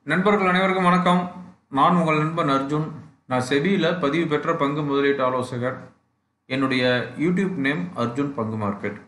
நண்பர்கள் அனைவருக்கும் வணக்கம் நான் உங்கள் நண்பன் அர்ஜுன் நான் செபியில் பதிவு பெற்ற பங்கு முதலீட்டு ஆலோசகர் என்னுடைய யூடியூப் நேம் அர்ஜுன் பங்கு மார்க்கெட்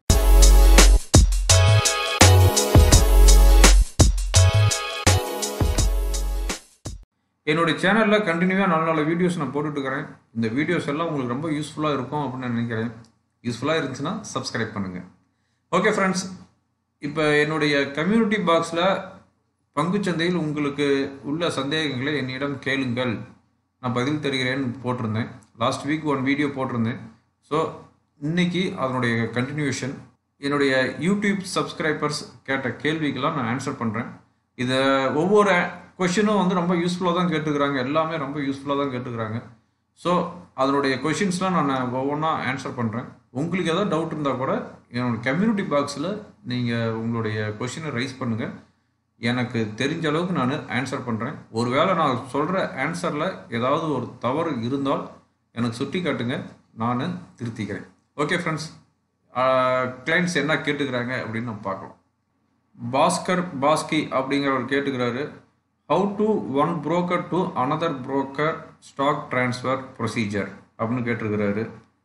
என்னுடைய சேனலில் கண்டினியூவாக நல்ல நல்ல வீடியோஸ் நான் போட்டுட்டு இருக்கிறேன் இந்த வீடியோஸ் எல்லாம் உங்களுக்கு ரொம்ப யூஸ்ஃபுல்லாக இருக்கும் அப்படின்னு நான் நினைக்கிறேன் யூஸ்ஃபுல்லாக இருந்துச்சுன்னா சப்ஸ்கிரைப் பண்ணுங்கள் ஓகே ஃப்ரெண்ட்ஸ் இப்போ என்னுடைய கம்யூனிட்டி பாக்ஸில் பங்குச்சந்தையில் உங்களுக்கு உள்ள சந்தேகங்களை என்னிடம் கேளுங்கள் நான் பதில் தருகிறேன்னு போட்டிருந்தேன் லாஸ்ட் வீக் ஒன் வீடியோ போட்டிருந்தேன் ஸோ இன்னைக்கு அதனுடைய கண்டினியூஷன் என்னுடைய யூடியூப் சப்ஸ்கிரைபர்ஸ் கேட்ட கேள்விக்கெல்லாம் நான் ஆன்சர் பண்ணுறேன் இதை ஒவ்வொரு கொஷினும் வந்து ரொம்ப யூஸ்ஃபுல்லாக தான் கேட்டுக்கிறாங்க எல்லாமே ரொம்ப யூஸ்ஃபுல்லாக தான் கேட்டுக்கிறாங்க ஸோ அதனுடைய கொஷின்ஸ்லாம் நான் ஒவ்வொன்றா ஆன்சர் பண்ணுறேன் உங்களுக்கு ஏதாவது டவுட் இருந்தால் கூட என்னோட கம்யூனிட்டி பாக்ஸில் நீங்கள் உங்களுடைய கொஷினை ரைஸ் பண்ணுங்கள் எனக்கு தெரிஞ்ச அளவுக்கு நான் ஆன்சர் பண்ணுறேன் ஒருவேளை நான் சொல்கிற ஆன்சரில் ஏதாவது ஒரு தவறு இருந்தால் எனக்கு சுட்டி காட்டுங்க நான் திருத்திக்கிறேன் ஓகே ஃப்ரெண்ட்ஸ் கிளைண்ட்ஸ் என்ன கேட்டுக்கிறாங்க அப்படின்னு நம்ம பார்க்கலாம் பாஸ்கர் பாஸ்கி அப்படிங்கிறவர் கேட்டுக்கிறாரு how to one broker to another broker stock transfer procedure அப்படின்னு கேட்டிருக்கிறாரு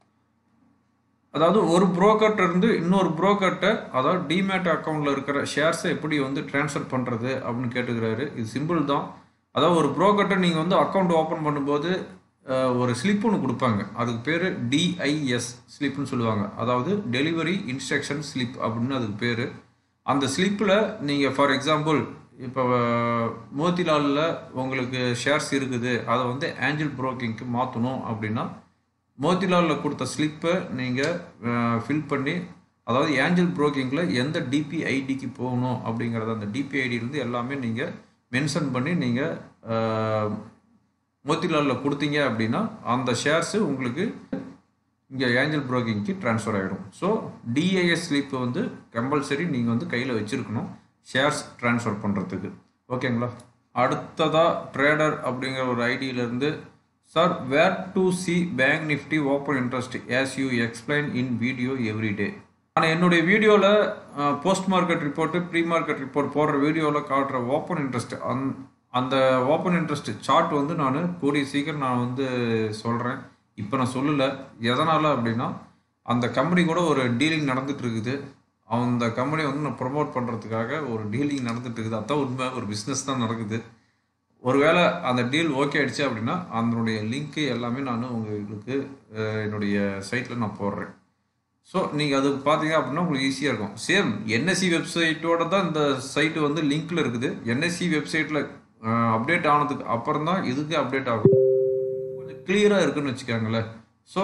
அதாவது ஒரு புரோக்கர்ட்ட இருந்து இன்னொரு புரோக்கர்ட்ட அதாவது டிமேட் அக்கௌண்ட்ல இருக்கிற ஷேர்ஸை எப்படி வந்து ட்ரான்ஸ்ஃபர் பண்ணுறது அப்படின்னு கேட்டுக்கிறாரு இது சிம்பிள் தான் அதாவது ஒரு புரோக்கர்ட்ட நீங்கள் வந்து அக்கௌண்ட் ஓப்பன் பண்ணும்போது அஹ், ஒரு ஸ்லிப் ஒன்று கொடுப்பாங்க அதுக்கு பேர் டிஐஎஸ் ஸ்லிப்னு சொல்லுவாங்க அதாவது டெலிவரி இன்ஸ்ட்ரக்ஷன் ஸ்லிப் அப்படின்னு அதுக்கு பேர் அந்த ஸ்லிப்பில் நீங்கள் ஃபார் எக்ஸாம்பிள் இப்போ மோத்திலாலில் உங்களுக்கு ஷேர்ஸ் இருக்குது அதை வந்து ஏஞ்சல் புரோக்கிங்க்கு மாற்றணும் அப்படின்னா மோத்திலாலில் கொடுத்த ஸ்லிப்பை நீங்கள் ஃபில் பண்ணி அதாவது ஏஞ்சல் புரோக்கிங்கில் எந்த டிபி ஐடிக்கு போகணும் அப்படிங்கிறத அந்த டிபி ஐடியிலேருந்து எல்லாமே நீங்கள் மென்ஷன் பண்ணி நீங்கள் மோத்திலாலில் கொடுத்தீங்க அப்படின்னா அந்த ஷேர்ஸு உங்களுக்கு இங்கே ஏஞ்சல் புரோக்கிங்க்கு ட்ரான்ஸ்ஃபர் ஆகிடும் ஸோ டிஐஎஸ் ஸ்லிப் வந்து கம்பல்சரி நீங்கள் வந்து கையில் வச்சுருக்கணும் ஷேர்ஸ் ட்ரான்ஸ்ஃபர் பண்ணுறதுக்கு ஓகேங்களா அடுத்ததாக ட்ரேடர் அப்படிங்கிற ஒரு ஐடியிலேருந்து sir where to see bank Nifty open interest as you explain in video every day நான் என்னுடைய வீடியோவில் post market report pre market report போடுற வீடியோவில் காட்டுற ஓப்பன் இன்ட்ரெஸ்ட் அந் அந்த ஓப்பன் இன்ட்ரெஸ்ட் சார்ட் வந்து நான் கூடிய சீக்கிரம் நான் வந்து சொல்கிறேன் இப்போ நான் சொல்லலை எதனால் அப்படின்னா அந்த கம்பெனி கூட ஒரு டீலிங் நடந்துட்டு இருக்குது அந்த கம்பெனி வந்து நான் ப்ரொமோட் பண்ணுறதுக்காக ஒரு டீலிங் நடந்துட்டு இருக்குது அதான் உண்மை ஒரு பிஸ்னஸ் தான் நடக்குது ஒருவேளை அந்த டீல் ஓகே ஆயிடுச்சு அப்படின்னா அதனுடைய லிங்க்கு எல்லாமே நான் உங்களுக்கு அஹ், என்னுடைய சைட்டில் நான் போடுறேன் ஸோ நீங்கள் அது பார்த்தீங்க அப்படின்னா உங்களுக்கு ஈஸியாக இருக்கும் சேம் என்எஸ்சி வெப்சைட்டோட தான் இந்த சைட்டு வந்து லிங்க்ல இருக்குது என்எஸ்சி வெப்சைட்டில் அப்டேட் ஆனதுக்கு அப்புறம் தான் இதுக்கு அப்டேட் ஆகும் கொஞ்சம் கிளியராக இருக்குன்னு வச்சுக்கோங்களேன் ஸோ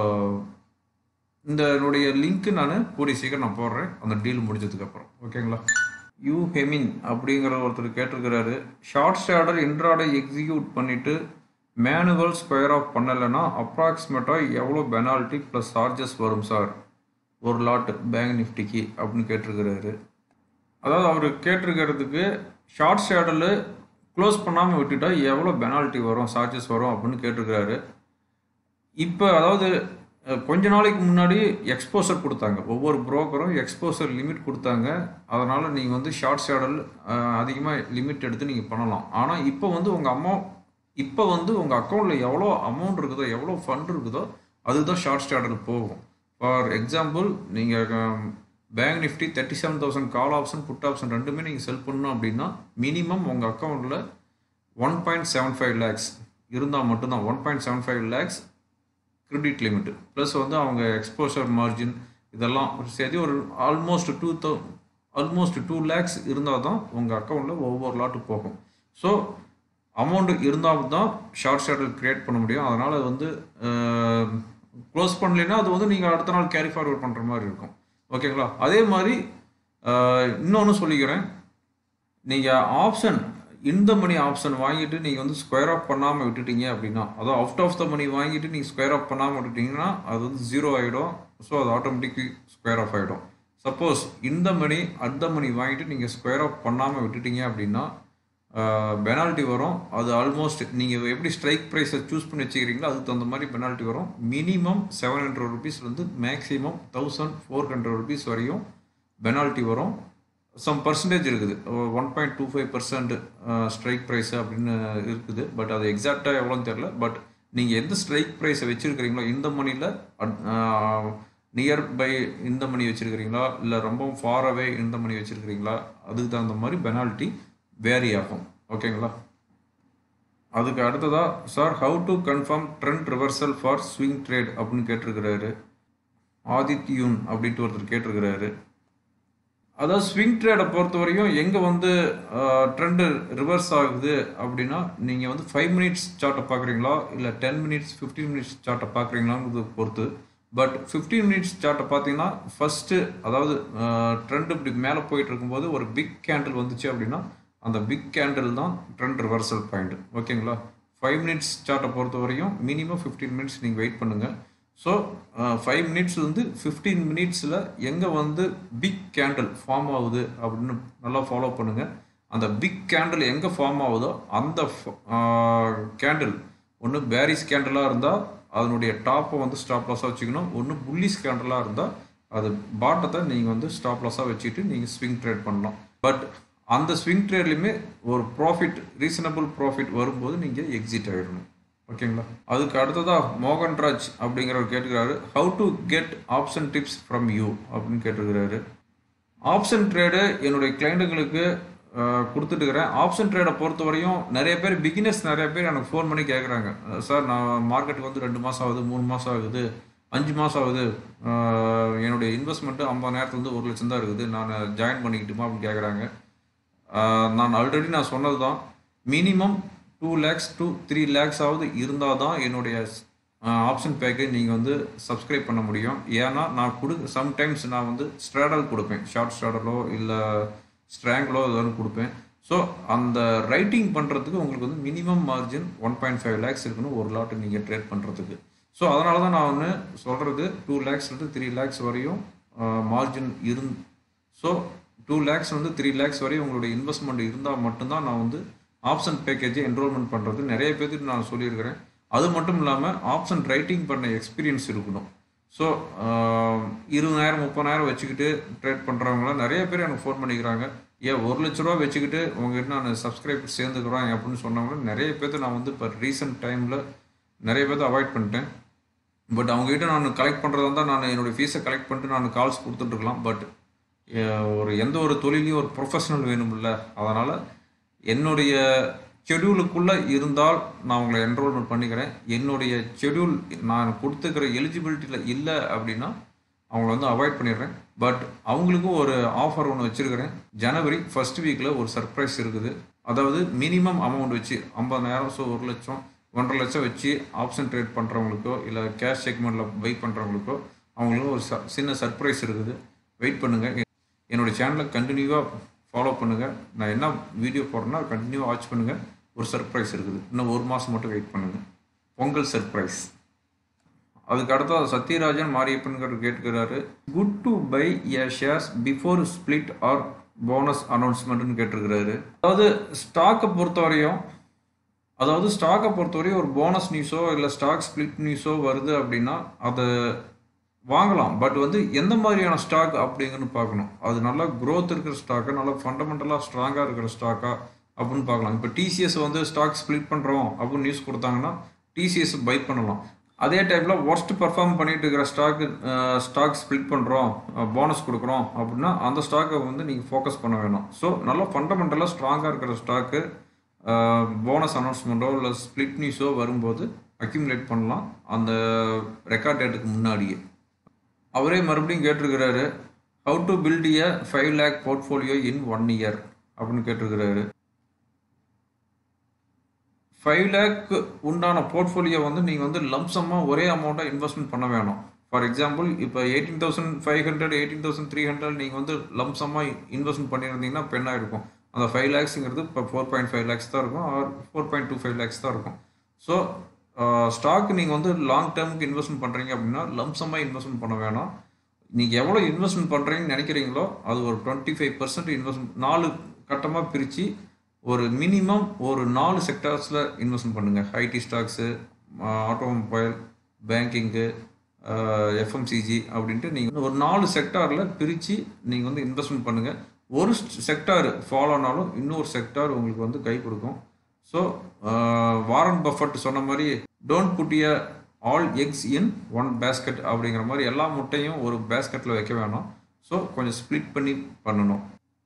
இந்த என்னுடைய லிங்க்கு நான் கூடிய சீக்கிரம் நான் போடுறேன் அந்த டீல் முடிஞ்சதுக்கப்புறம் ஓகேங்களா யூ ஹெமின் அப்படிங்கிற ஒருத்தர் கேட்டிருக்கிறாரு ஷார்ட் ஷேடர் இன்ட்ராடை எக்ஸிக்யூட் பண்ணிவிட்டு மேனுவல் ஸ்கொயர் ஆஃப் பண்ணலைன்னா அப்ராக்சிமேட்டாக எவ்வளோ பெனால்ட்டி ப்ளஸ் சார்ஜஸ் வரும் சார் ஒரு லாட் பேங்க் நிஃப்டிக்கு அப்படின்னு கேட்டிருக்கிறாரு அதாவது அவர் கேட்டிருக்கிறதுக்கு ஷார்ட் ஷேடரில் க்ளோஸ் பண்ணாமல் விட்டுட்டா எவ்வளோ பெனால்ட்டி வரும் சார்ஜஸ் வரும் அப்படின்னு கேட்டிருக்கிறாரு இப்போ அதாவது அஹ், கொஞ்ச நாளைக்கு முன்னாடி எக்ஸ்போசர் கொடுத்தாங்க ஒவ்வொரு புரோக்கரும் எக்ஸ்போசர் லிமிட் கொடுத்தாங்க அதனால் நீங்கள் வந்து ஷார்ட் ஷேடல் அதிகமாக லிமிட் எடுத்து நீங்கள் பண்ணலாம் ஆனால் இப்போ வந்து உங்கள் அம்மா இப்போ வந்து உங்கள் அக்கௌண்ட்டில் எவ்வளோ அமௌண்ட் இருக்குதோ எவ்வளோ ஃபண்ட் இருக்குதோ அதுதான் ஷார்ட் ஷேடல் போகும் ஃபார் எக்ஸாம்பிள் நீங்கள் bank Nifty thirty seven thousand call option put option ரெண்டுமே நீங்கள் செல் பண்ணணும் அப்படின்னா மினிமம் உங்கள் அக்கௌண்ட்டில் one point seven five lakhs இருந்தால் மட்டும்தான் one point seven five lakhs credit limit plus வந்து அவங்க எக்ஸ்போஷர் மார்ஜின் இதெல்லாம் சேர்த்து ஒரு ஆல்மோஸ்ட் டூ தௌ ஆல்மோஸ்ட் டூ லேக்ஸ் இருந்தால் தான் உங்கள் அக்கௌண்ட்டில் ஒவ்வொரு லாட்டு போகும் ஸோ அமௌண்ட் இருந்தால் தான் ஷார்ட் ஷேட்டில் க்ரியேட் பண்ண முடியும் அதனால் அது வந்து க்ளோஸ் பண்ணலைன்னா அது வந்து நீங்கள் அடுத்த நாள் கேரி ஃபார்வர்ட் பண்ணுற மாதிரி இருக்கும் ஓகேங்களா அதே மாதிரி இன்னொன்று சொல்லிக்கிறேன் நீங்கள் ஆப்ஷன் இந்த மணி ஆப்ஷன் வாங்கிட்டு நீங்கள் வந்து ஸ்கொயர் ஆஃப் பண்ணாமல் விட்டுட்டீங்க அப்படின்னா அதாவது அவுட் ஆஃப் த மணி வாங்கிட்டு நீங்கள் ஸ்கொயர் ஆஃப் பண்ணாமல் விட்டுட்டீங்கன்னா அது வந்து ஜீரோ ஆகிடும் ஸோ அது ஆட்டோமேட்டிக்லி ஸ்கொயர் ஆஃப் ஆகிடும் சப்போஸ் இந்த மணி அந்த மணி வாங்கிட்டு நீங்கள் ஸ்கொயர் ஆஃப் பண்ணாமல் விட்டுட்டீங்க அப்படின்னா பெனால்ட்டி வரும் அது ஆல்மோஸ்ட் நீங்கள் எப்படி ஸ்ட்ரைக் ப்ரைஸை சூஸ் பண்ணி வச்சுக்கிறீங்களோ அதுக்கு தகுந்த மாதிரி பெனால்ட்டி வரும் மினிமம் செவன் ஹண்ட்ரட் ருபீஸ்லேருந்து maximum thousand four hundred rupees வரையும் பெனால்ட்டி வரும் சம் பர்சன்டேஜ் இருக்குது one point two five percent strike price அப்படின்னு இருக்குது பட் அது எக்ஸாக்டாக எவ்வளோன்னு தெரில பட் நீங்கள் எந்த ஸ்ட்ரைக் ப்ரைஸை வச்சுருக்கிறீங்களோ இந்த மணியில் நியர் பை இந்த மணி வச்சுருக்கிறீங்களா இல்லை ரொம்ப ஃபார் அவே இந்த மணி வச்சுருக்கிறீங்களா அதுக்கு தகுந்த மாதிரி பெனால்ட்டி வேரி ஆகும் ஓகேங்களா அதுக்கு அடுத்ததா sir how to confirm trend reversal for swing trade அப்படின்னு கேட்டிருக்கிறாரு ஆதித்யூன் அப்படின்ட்டு ஒருத்தர் கேட்டிருக்கிறாரு அதாவது ஸ்விங் ட்ரேடை பொறுத்த வரையும் எங்கே வந்து ட்ரெண்டு ரிவர்ஸ் ஆகுது அப்படின்னா நீங்கள் வந்து ஃபைவ் மினிட்ஸ் சார்ட்டை பார்க்குறீங்களா இல்லை டென் மினிட்ஸ் ஃபிஃப்டீன் மினிட்ஸ் சார்ட்டை பார்க்குறீங்களாங்கிறது பொறுத்து பட் ஃபிஃப்டீன் மினிட்ஸ் சார்ட்டை பார்த்தீங்கன்னா ஃபஸ்ட்டு அதாவது ட்ரெண்ட் இப்படி மேலே போயிட்டு இருக்கும்போது ஒரு பிக் கேண்டில் வந்துச்சு அப்படின்னா அந்த பிக் கேண்டில் தான் ட்ரெண்ட் ரிவர்சல் பாயிண்ட் ஓகேங்களா ஃபைவ் மினிட்ஸ் சார்ட்டை பொறுத்த வரையும் மினிமம் ஃபிஃப்டீன் மினிட்ஸ் நீங்கள் வெயிட் பண்ணுங்கள் ஸோ ஃபைவ் மினிட்ஸ் வந்து ஃபிஃப்டீன் மினிட்ஸில் எங்கே வந்து பிக் கேண்டில் ஃபார்ம் ஆகுது அப்படின்னு நல்லா ஃபாலோ பண்ணுங்கள் அந்த பிக் கேண்டில் எங்கே ஃபார்ம் ஆகுதோ அந்த கேண்டில் ஒன்று பேரிஸ் கேண்டலாக இருந்தால் அதனுடைய டாப்பை வந்து ஸ்டாப் லாஸாக வச்சுக்கணும் ஒன்று புல்லிஸ் கேண்டலாக இருந்தால் அது பாட்டத்தை நீங்கள் வந்து ஸ்டாப் லாஸாக வச்சுட்டு நீங்கள் ஸ்விங் ட்ரேட் பண்ணலாம் பட் அந்த ஸ்விங் ட்ரேட்லையுமே ஒரு ப்ராஃபிட் ரீசனபிள் ப்ராஃபிட் வரும்போது நீங்கள் எக்ஸிட் ஆகிடணும் ஓகேங்களா அதுக்கு அடுத்ததாக மோகன்ராஜ் அப்படிங்கிறவர் கேட்டுக்கிறாரு how to get option tips from you அப்படின்னு கேட்டிருக்கிறாரு ஆப்ஷன் ட்ரேடு என்னுடைய கிளைண்ட்டுங்களுக்கு கொடுத்துட்டுக்கிறேன் ஆப்ஷன் ட்ரேடை பொறுத்த வரையும் நிறைய பேர் பிகினர்ஸ் நிறைய பேர் எனக்கு ஃபோன் பண்ணி கேட்குறாங்க சார் நான் மார்க்கெட்டுக்கு வந்து ரெண்டு மாதம் ஆகுது மூணு மாதம் ஆகுது அஞ்சு மாதம் ஆகுது என்னுடைய இன்வெஸ்ட்மெண்ட்டு ஐம்பதாயிரத்துலேருந்து ஒரு லட்சம் தான் இருக்குது நான் ஜாயின் பண்ணிக்கிட்டுமா அப்படின்னு கேட்குறாங்க நான் ஆல்ரெடி நான் சொன்னது தான் minimum two lakhs to three lakhs ஆகுது இருந்தால் தான் என்னுடைய ஆப்ஷன் பேக்கேஜ் நீங்கள் வந்து சப்ஸ்கிரைப் பண்ண முடியும் ஏன்னா நான் கொடு சம்டைம்ஸ் நான் வந்து ஸ்ட்ராடல் கொடுப்பேன் ஷார்ட் ஸ்ட்ராடலோ இல்லை ஸ்ட்ராங்கிலோ ஏதாவது கொடுப்பேன் ஸோ அந்த ரைட்டிங் பண்ணுறதுக்கு உங்களுக்கு வந்து minimum margin one point five lakhs இருக்கணும் ஒரு லாட்டு நீங்கள் ட்ரேட் பண்ணுறதுக்கு ஸோ அதனால தான் நான் ஒன்று சொல்கிறது டூ லேக்ஸ்லேருந்து த்ரீ லேக்ஸ் வரையும் மார்ஜின் இருந் ஸோ டூ லேக்ஸ் வந்து த்ரீ லேக்ஸ் வரையும் உங்களுடைய இன்வெஸ்ட்மெண்ட் இருந்தால் மட்டும்தான் நான் வந்து ஆப்ஷன் பேக்கேஜை என்ரோல்மெண்ட் பண்ணுறது நிறைய பேருக்கு நான் சொல்லியிருக்கிறேன் அது மட்டும் இல்லாமல் ஆப்ஷன் ரைட்டிங் பண்ண எக்ஸ்பீரியன்ஸ் இருக்கணும் ஸோ இருபதாயிரம் முப்பதாயிரம் வச்சுக்கிட்டு ட்ரேட் பண்ணுறவங்களாம் நிறைய பேர் எனக்கு ஃபோன் பண்ணிக்கிறாங்க ஏன் ஒரு லட்ச ரூபா வச்சுக்கிட்டு உங்ககிட்ட நான் சப்ஸ்கிரைபர் சேர்ந்துக்கிறோம் அப்படின்னு சொன்னவங்க நிறைய பேர்த்த நான் வந்து இப்போ ரீசெண்ட் டைமில் நிறைய பேர்த்த அவாய்ட் பண்ணிட்டேன் பட் அவங்ககிட்ட நான் கலெக்ட் பண்ணுறதா இருந்தால் நான் என்னுடைய ஃபீஸை கலெக்ட் பண்ணிட்டு நான் கால்ஸ் கொடுத்துட்ருக்கலாம் பட் ஒரு எந்த ஒரு தொழிலையும் ஒரு ப்ரொஃபஷனல் வேணும்ல அதனால் என்னுடைய ஷெடியூலுக்குள்ளே இருந்தால் நான் உங்களை என்ரோல்மெண்ட் பண்ணிக்கிறேன் என்னுடைய ஷெடியூல் நான் கொடுத்துக்கிற எலிஜிபிலிட்டியில் இல்லை அப்படின்னா அவங்கள வந்து அவாய்ட் பண்ணிடுறேன் பட் அவங்களுக்கும் ஒரு ஆஃபர் ஒன்று வச்சுருக்கிறேன் ஜனவரி ஃபர்ஸ்ட் வீக்கில் ஒரு சர்ப்ரைஸ் இருக்குது அதாவது மினிமம் அமௌண்ட் வச்சு ஐம்பதாயிரம் ஸோ ஒரு லட்சம் ஒன்றரை லட்சம் வச்சு ஆப்ஷன் ட்ரேட் பண்ணுறவங்களுக்கோ இல்லை கேஷ் செக்மெண்ட்டில் பை பண்ணுறவங்களுக்கோ அவங்களுக்கும் ஒரு ச சின்ன சர்ப்ரைஸ் இருக்குது வெயிட் பண்ணுங்கள் என்னோடய சேனலை கண்டினியூவாக ஃபாலோ பண்ணுங்கள் நான் என்ன வீடியோ போடுறேன்னா கண்டினியூவாக வாட்ச் பண்ணுங்கள் ஒரு சர்ப்ரைஸ் இருக்குது இன்னும் ஒரு மாதம் மட்டும் வெயிட் பண்ணுங்கள் பொங்கல் சர்ப்ரைஸ் அதுக்கு அடுத்தது சத்யராஜன் மாரியப்பன்கிற கேட்டுக்கிறாரு good to buy a shares before split or bonus அனௌன்ஸ்மெண்ட்னு கேட்டிருக்கிறாரு அதாவது ஸ்டாக்கை பொறுத்தவரையும் அதாவது ஸ்டாக்கை பொறுத்தவரையும் ஒரு போனஸ் நியூஸோ இல்லை ஸ்டாக் ஸ்பிளிட் நியூஸோ வருது அப்படின்னா அதை வாங்கலாம் பட் வந்து எந்த மாதிரியான ஸ்டாக் அப்படிங்கன்னு பார்க்கணும் அது நல்லா க்ரோத் இருக்கிற ஸ்டாக்கா நல்லா ஃபண்டமெண்டலாக ஸ்ட்ராங்காக இருக்கிற ஸ்டாக்கா அப்படின்னு பார்க்கலாம் இப்போ டிசிஎஸ் வந்து ஸ்டாக் ஸ்ப்ளிட் பண்ணுறோம் அப்படின்னு நியூஸ் கொடுத்தாங்கன்னா டிசிஎஸ் பை பண்ணலாம் அதே டைப்பில் ஒர்ஸ்ட் பர்ஃபார்ம் பண்ணிட்டு இருக்கிற ஸ்டாக்கு ஸ்டாக் ஸ்ப்ளிட் பண்ணுறோம் போனஸ் கொடுக்குறோம் அப்படின்னா அந்த ஸ்டாக்கை வந்து நீங்கள் ஃபோக்கஸ் பண்ண வேணும் ஸோ நல்லா ஃபண்டமெண்டலாக ஸ்ட்ராங்காக இருக்கிற ஸ்டாக்கு போனஸ் அனௌன்ஸ்மெண்ட்டோ இல்லை ஸ்ப்ளிட் நியூஸோ வரும்போது அக்யூமுலேட் பண்ணலாம் அந்த ரெக்கார்ட் டேட்டுக்கு முன்னாடியே அவரே மறுபடியும் கேட்டிருக்கிறாரு how to build a five lakh portfolio in one year அப்படின்னு கேட்டிருக்கிறாரு ஃபைவ் லேக் உண்டான போர்ட்ஃபோலியோ வந்து நீங்கள் வந்து லம்சமாக ஒரே அமௌண்ட்டாக இன்வெஸ்ட்மெண்ட் பண்ண வேணும் ஃபார் எக்ஸாம்பிள் இப்போ eighteen thousand five hundred eighteen thousand three hundred நீங்கள் வந்து லம்சமாக இன்வெஸ்ட்மெண்ட் பண்ணியிருந்தீங்கன்னா பெண்ணாக இருக்கும் அந்த ஃபைவ் லேக்ஸுங்கிறது இப்போ ஃபோர் பாயிண்ட் ஃபைவ் லேக்ஸ் தான் இருக்கும் or four point two five lakhs தான் இருக்கும் ஸோ ஸ்டாக் நீங்கள் வந்து லாங் டேர்முக்கு இன்வெஸ்ட்மெண்ட் பண்ணுறீங்க அப்படின்னா லம்சமாக இன்வெஸ்ட்மெண்ட் பண்ண வேணாம் நீங்கள் எவ்வளோ இன்வெஸ்ட்மெண்ட் பண்ணுறீங்கன்னு நினைக்கிறீங்களோ அது ஒரு டுவெண்ட்டி ஃபைவ் பர்சன்ட் இன்வெஸ்ட்மெண்ட் நாலு கட்டமாக பிரித்து ஒரு மினிமம் ஒரு நாலு செக்டார்ஸில் இன்வெஸ்ட்மெண்ட் பண்ணுங்கள் IT stocks automobile banking FMCG அப்படின்ட்டு நீங்கள் ஒரு நாலு செக்டாரில் பிரித்து நீங்கள் வந்து இன்வெஸ்ட்மெண்ட் பண்ணுங்கள் ஒரு செக்டார் ஃபாலோ ஆனாலும் இன்னொரு செக்டார் உங்களுக்கு வந்து கை கொடுக்கும் ஸோ வாரன் பஃபட் சொன்ன மாதிரி don't put your all eggs in one basket அப்படிங்கிற மாதிரி எல்லா முட்டையும் ஒரு பேஸ்கெட்டில் வைக்க வேணாம் ஸோ கொஞ்சம் ஸ்ப்ளிட் பண்ணி பண்ணணும்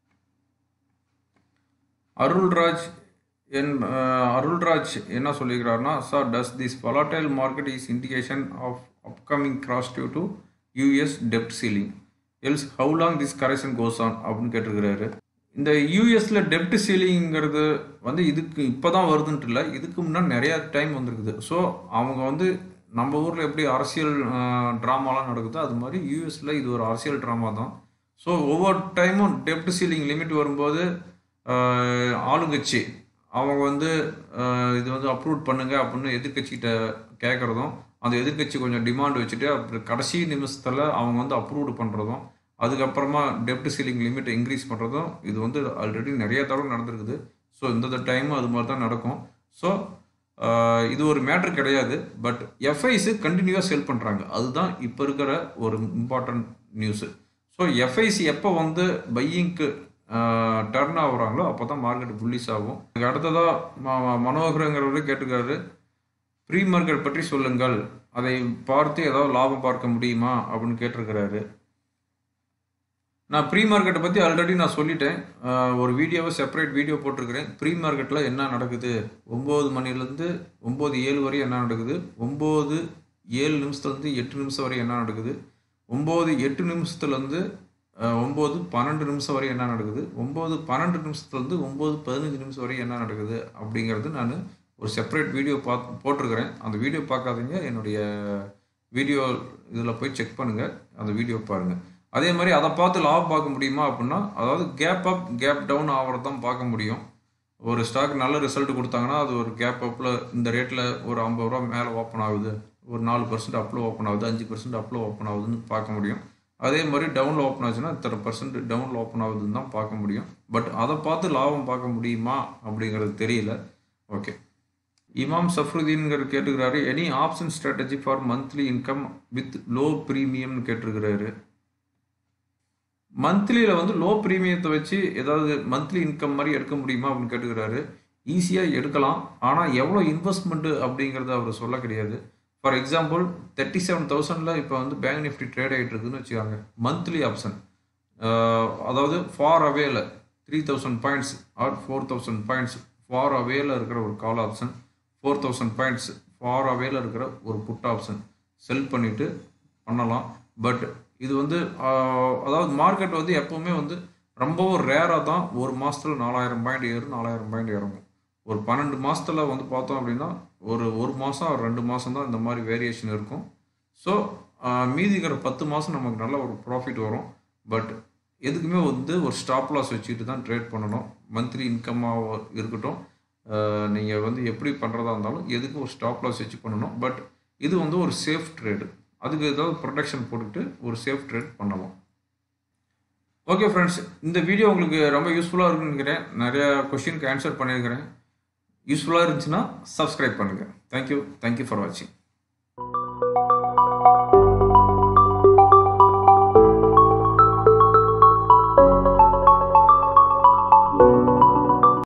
அருள்ராஜ் என் அருள்ராஜ் என்ன சொல்லிக்கிறாருன்னா sir does this volatile market is indication of upcoming crash due to US டெப்ட் ceiling else how long this correction goes on அப்படின்னு கேட்டிருக்கிறாரு இந்த யூஎஸ்ல டெப்ட் சீலிங்கிறது வந்து இதுக்கு இப்போ தான் வருதுன்ட்டு இல்லை இதுக்கு முன்னாடி நிறையா டைம் வந்திருக்குது ஸோ அவங்க வந்து நம்ம ஊரில் எப்படி அரசியல் ட்ராமாலாம் நடக்குதோ அது மாதிரி யூஎஸ்ல இது ஒரு அரசியல் ட்ராமா தான் ஸோ ஒவ்வொரு டைமும் டெப்ட் சீலிங் லிமிட் வரும்போது ஆஹ், ஆளுங்கட்சி அவங்க வந்து ஆஹ், இது வந்து அப்ரூவ் பண்ணுங்க அப்படின்னு எதிர்கட்சிகிட்ட கேட்குறதும் அந்த எதிர்க்கட்சி கொஞ்சம் டிமாண்ட் வச்சுட்டு அப்புறம் கடைசி நிமிஷத்தில் அவங்க வந்து அப்ரூவ்டு பண்ணுறதும் அதுக்கப்புறமா டெப்ட் சீலிங் லிமிட் இன்க்ரீஸ் பண்ணுறதும் இது வந்து ஆல்ரெடி நிறைய தடவை நடந்திருக்குது ஸோ இந்த டைமும் அது மாதிரி தான் நடக்கும் ஸோ இது ஒரு மேட்ரு கிடையாது பட் எஃப்ஐஸு கண்டினியூவாக செல் பண்ணுறாங்க அதுதான் இப்போ இருக்கிற ஒரு இம்பார்ட்டன்ட் நியூஸு ஸோ எஃப்ஐசி எப்போ வந்து பையிங்க்கு டர்ன் ஆகுறாங்களோ அப்போ தான் மார்க்கெட் புல்லிஸ் ஆகும் அதுக்கு அடுத்ததாக ம மனோகரங்கிறவரு கேட்டுக்காரு ப்ரீ மார்க்கெட் பற்றி சொல்லுங்கள் அதை பார்த்து ஏதாவது லாபம் பார்க்க முடியுமா அப்படின்னு கேட்டிருக்கிறாரு நான் ப்ரீ மார்க்கெட்டை பற்றி ஆல்ரெடி நான் சொல்லிட்டேன் ஆஹ் ஒரு வீடியோவை செப்பரேட் வீடியோ போட்டிருக்கிறேன் ப்ரீ மார்க்கெட்டில் என்ன நடக்குது ஒம்பது மணிலேருந்து ஒம்பது ஏழு வரை என்ன நடக்குது ஒம்பது ஏழு நிமிஷத்துலேருந்து எட்டு நிமிஷம் வரை என்ன நடக்குது ஒம்பது எட்டு நிமிஷத்துலேருந்து ஒம்பது பன்னெண்டு நிமிஷம் வரை என்ன நடக்குது ஒம்பது பன்னெண்டு நிமிஷத்துலேருந்து ஒம்பது பதினஞ்சு நிமிஷம் வரை என்ன நடக்குது அப்படிங்கிறது நான் ஒரு செப்பரேட் வீடியோ பார்த்து போட்டிருக்கிறேன் அந்த வீடியோ பார்க்காதீங்க என்னுடைய வீடியோ இதில் போய் செக் பண்ணுங்கள் அந்த வீடியோ பாருங்கள் அதே மாதிரி அதை பார்த்து லாபம் பார்க்க முடியுமா அப்படின்னா அதாவது கேப் அப் கேப் டவுன் ஆகிறத தான் பார்க்க முடியும் ஒரு ஸ்டாக் நல்ல ரிசல்ட் கொடுத்தாங்கன்னா அது ஒரு கேப் அப்பில் இந்த ரேட்டில் ஒரு ஐம்பது ரூபா மேலே ஓப்பன் ஆகுது ஒரு நாலு பர்சன்ட் அப்பில் ஓப்பன் ஆகுது அஞ்சு பர்சன்ட் அப்பில் ஓப்பன் ஆகுதுன்னு பார்க்க முடியும் அதே மாதிரி டவுனில் ஓப்பன் ஆச்சுன்னா இத்தனை பர்சன்ட் டவுனில் ஓப்பன் ஆகுதுன்னு தான் பார்க்க முடியும் பட் அதை பார்த்து லாபம் பார்க்க முடியுமா அப்படிங்கிறது தெரியல ஓகே இமாம் சஃப்ருதீன்கிற கேட்டுக்கிறாரு any option strategy for monthly income with low ப்ரீமியம்னு கேட்டிருக்கிறாரு மந்த்லியில் வந்து லோ ப்ரீமியத்தை வச்சு ஏதாவது மந்த்லி இன்கம் மாதிரி எடுக்க முடியுமா அப்படின்னு கேட்டுக்கிறாரு ஈஸியாக எடுக்கலாம் ஆனால் எவ்வளோ இன்வெஸ்ட்மெண்ட்டு அப்படிங்கிறத அவர் சொல்ல கிடையாது ஃபார் எக்ஸாம்பிள் தேர்ட்டி செவன் தௌசண்டில் இப்போ வந்து பேங்க் நிஃப்டி ட்ரேட் ஆகிட்டு இருக்குன்னு வச்சுக்காங்க மந்த்லி ஆப்ஷன் அதாவது far away three thousand points or four thousand points far away இருக்கிற ஒரு call option four thousand points far away இருக்கிற ஒரு புட் ஆப்ஷன் செல் பண்ணிவிட்டு பண்ணலாம் பட் இது வந்து ஆஹ், அதாவது மார்க்கெட் வந்து எப்போவுமே வந்து ரொம்பவும் ரேராக தான் ஒரு மாதத்தில் நாலாயிரம் பாயிண்ட் ஏறும் நாலாயிரம் பாயிண்ட் இறங்கும் ஒரு பன்னெண்டு மாதத்தில் வந்து பார்த்தோம் அப்படின்னா ஒரு ஒரு மாதம் ரெண்டு மாதம் தான் இந்த மாதிரி வேரியேஷன் இருக்கும் ஸோ மீதி இருக்கிற பத்து மாதம் நமக்கு நல்ல ஒரு ப்ராஃபிட் வரும் பட் எதுக்குமே வந்து ஒரு ஸ்டாப் லாஸ் வச்சுட்டு தான் ட்ரேட் பண்ணணும் மந்த்லி இன்கமாக இருக்கட்டும் நீங்கள் வந்து எப்படி பண்ணுறதா இருந்தாலும் எதுக்கு ஒரு ஸ்டாப் லாஸ் வச்சு பண்ணணும் பட் இது வந்து ஒரு சேஃப் ட்ரேடு அதுக்கு ஏதாவது ப்ரொடெக்ஷன் போட்டுட்டு ஒரு சேஃப் ட்ரேட் பண்ணலாம் ஓகே ஃப்ரெண்ட்ஸ் இந்த வீடியோ உங்களுக்கு ரொம்ப யூஸ்ஃபுல்லாக இருக்குன்னு நினைக்கிறேன் நிறைய கொஷினுக்கு ஆன்சர் பண்ணியிருக்கிறேன் யூஸ்ஃபுல்லாக இருந்துச்சுன்னா சப்ஸ்கிரைப் பண்ணுங்கள் தேங்க்யூ தேங்க்யூ ஃபார் வாட்சிங்